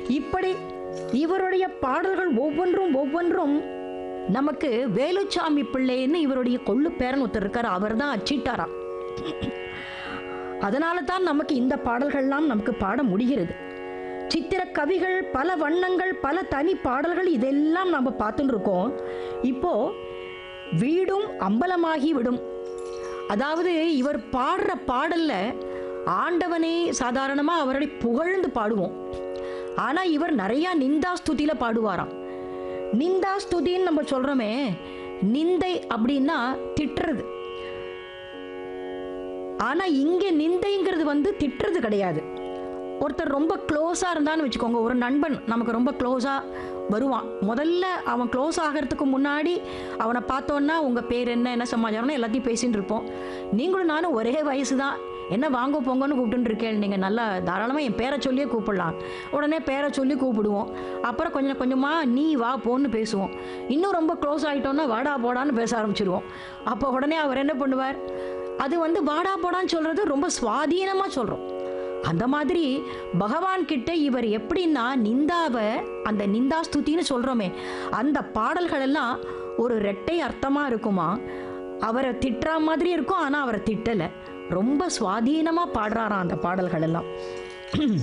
இப்படி இவருடைய பாடல்கள் ஒவ்வொன்றும் ஒவ்வொன்றும் நமக்கு வேலுச்சாமி பிள்ளைன்னு இவருடைய கொள்ளு பேரன் ஒருத்தர் இருக்கார் அவர் தான் அச்சிட்டாராம் அதனால தான் நமக்கு இந்த பாடல்கள்லாம் நமக்கு பாட முடிகிறது சித்திர கவிகள் பல வண்ணங்கள் பல தனி பாடல்கள் இதெல்லாம் நம்ம பார்த்துட்டு இருக்கோம் இப்போ வீடும் அம்பலமாகி விடும் அதாவது இவர் பாடுற பாடல்ல ஆண்டவனே சாதாரணமாக அவரை புகழ்ந்து பாடுவோம் ஆனால் இவர் நிறையா நிந்தா ஸ்துதியில பாடுவாராம் நிந்தா ஸ்துதின்னு நம்ம சொல்கிறோமே நிந்தை அப்படின்னா திட்டுறது ஆனால் இங்கே நிந்தைங்கிறது வந்து திட்டுறது கிடையாது ஒருத்தர் ரொம்ப க்ளோஸாக இருந்தான்னு வச்சுக்கோங்க ஒரு நண்பன் நமக்கு ரொம்ப க்ளோஸாக வருவான் முதல்ல அவன் க்ளோஸ் ஆகிறதுக்கு முன்னாடி அவனை பார்த்தோன்னா உங்கள் பேர் என்ன என்ன சமாச்சாரம்னு எல்லாத்தையும் பேசின்னு இருப்போம் நீங்களும் நானும் ஒரே வயசு தான் என்ன வாங்க போங்கன்னு கூப்பிட்டுன்னு இருக்கேன் நீங்கள் நல்லா தாராளமாக என் பேரை சொல்லியே கூப்பிடலாம் உடனே பேரை சொல்லி கூப்பிடுவோம் அப்புறம் கொஞ்சம் கொஞ்சமாக நீ வா போன்னு பேசுவோம் இன்னும் ரொம்ப க்ளோஸ் ஆகிட்டோன்னா வாடா போடான்னு பேச ஆரம்பிச்சிருவோம் அப்போ உடனே அவர் என்ன பண்ணுவார் அது வந்து வாடா போடான்னு சொல்கிறது ரொம்ப சுவாதீனமாக சொல்கிறோம் அந்த மாதிரி பகவான் கிட்ட இவர் எப்படின்னா நிந்தாவை அந்த நிந்தா ஸ்துதின்னு சொல்றோமே அந்த பாடல்கள் எல்லாம் ஒரு ரெட்டை அர்த்தமா இருக்குமா அவரை திட்டுற மாதிரி இருக்கும் ஆனா அவரை திட்டல ரொம்ப சுவாதீனமா பாடுறாராம் அந்த பாடல்கள் எல்லாம்